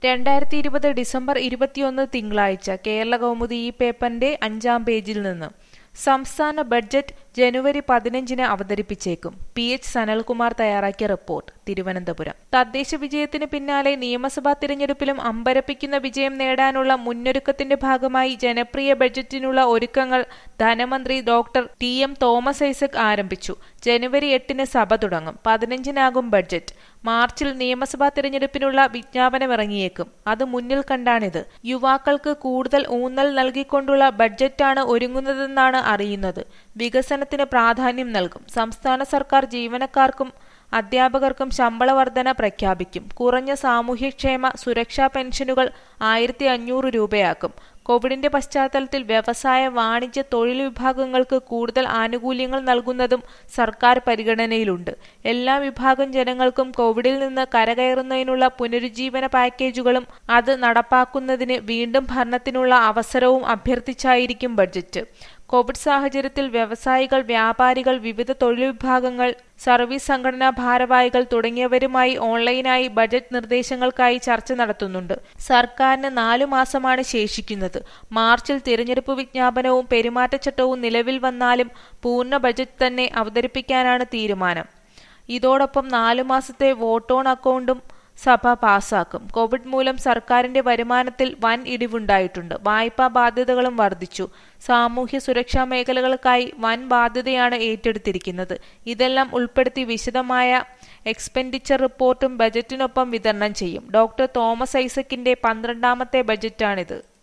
രണ്ടായിരത്തി ഇരുപത് ഡിസംബർ ഇരുപത്തിയൊന്ന് തിങ്കളാഴ്ച കേരള കൗമുദി ഈ പേപ്പറിന്റെ അഞ്ചാം പേജിൽ നിന്ന് സംസ്ഥാന ബഡ്ജറ്റ് ജനുവരി പതിനഞ്ചിന് അവതരിപ്പിച്ചേക്കും പി എച്ച് സനൽകുമാർ തയ്യാറാക്കിയ റിപ്പോർട്ട് തിരുവനന്തപുരം തദ്ദേശ വിജയത്തിന് പിന്നാലെ നിയമസഭാ തിരഞ്ഞെടുപ്പിലും അമ്പരപ്പിക്കുന്ന വിജയം നേടാനുള്ള മുന്നൊരുക്കത്തിന്റെ ഭാഗമായി ജനപ്രിയ ബഡ്ജറ്റിനുള്ള ഒരുക്കങ്ങൾ ധനമന്ത്രി doctor T M Thomas Isaac ആരംഭിച്ചു ജനുവരി എട്ടിന് സഭ തുടങ്ങും പതിനഞ്ചിനാകും ബഡ്ജറ്റ് മാർച്ചിൽ നിയമസഭാ തിരഞ്ഞെടുപ്പിനുള്ള വിജ്ഞാപനമിറങ്ങിയേക്കും അത് മുന്നിൽ കണ്ടാണിത് യുവാക്കൾക്ക് കൂടുതൽ ഊന്നൽ നൽകിക്കൊണ്ടുള്ള ബഡ്ജറ്റാണ് ഒരുങ്ങുന്നതെന്നാണ് അറിയുന്നത് വികസനത്തിന് പ്രാധാന്യം നൽകും സംസ്ഥാന സർക്കാർ ജീവനക്കാർക്കും അധ്യാപകർക്കും ശമ്പള വർധന പ്രഖ്യാപിക്കും കുറഞ്ഞ സാമൂഹ്യക്ഷേമ സുരക്ഷാ പെൻഷനുകൾ ആയിരത്തി അഞ്ഞൂറ് രൂപയാക്കും കോവിഡിന്റെ പശ്ചാത്തലത്തിൽ വ്യവസായ വാണിജ്യ തൊഴിൽ വിഭാഗങ്ങൾക്ക് കൂടുതൽ ആനുകൂല്യങ്ങൾ നൽകുന്നതും സർക്കാർ പരിഗണനയിലുണ്ട് എല്ലാ വിഭാഗം ജനങ്ങൾക്കും കോവിഡിൽ നിന്ന് കരകയറുന്നതിനുള്ള പുനരുജ്ജീവന പാക്കേജുകളും അത് നടപ്പാക്കുന്നതിന് വീണ്ടും ഭരണത്തിനുള്ള അവസരവും അഭ്യർത്ഥിച്ചായിരിക്കും ബഡ്ജറ്റ് കോവിഡ് സാഹചര്യത്തിൽ വ്യവസായികൾ വ്യാപാരികൾ വിവിധ തൊഴിൽ വിഭാഗങ്ങൾ സർവീസ് സംഘടനാ ഭാരവാഹികൾ തുടങ്ങിയവരുമായി ഓൺലൈനായി ബജറ്റ് നിർദ്ദേശങ്ങൾക്കായി ചർച്ച നടത്തുന്നുണ്ട് സർക്കാരിന് നാലു മാസമാണ് ശേഷിക്കുന്നത് മാർച്ചിൽ തിരഞ്ഞെടുപ്പ് വിജ്ഞാപനവും പെരുമാറ്റച്ചട്ടവും നിലവിൽ വന്നാലും പൂർണ്ണ ബജറ്റ് തന്നെ അവതരിപ്പിക്കാനാണ് തീരുമാനം ഇതോടൊപ്പം നാലു മാസത്തെ വോട്ട് ഓൺ അക്കൗണ്ടും സഭ പാസാക്കും കോവിഡ് മൂലം സർക്കാരിന്റെ വരുമാനത്തിൽ വൻ ഇടിവുണ്ടായിട്ടുണ്ട് വായ്പാ ബാധ്യതകളും വർദ്ധിച്ചു സാമൂഹ്യ സുരക്ഷാ മേഖലകൾക്കായി വൻ ബാധ്യതയാണ് ഏറ്റെടുത്തിരിക്കുന്നത് ഇതെല്ലാം ഉൾപ്പെടുത്തി വിശദമായ എക്സ്പെൻഡിച്ചർ റിപ്പോർട്ടും ബജറ്റിനൊപ്പം വിതരണം ചെയ്യും ഡോക്ടർ തോമസ് ഐസക്കിന്റെ പന്ത്രണ്ടാമത്തെ ബജറ്റാണിത്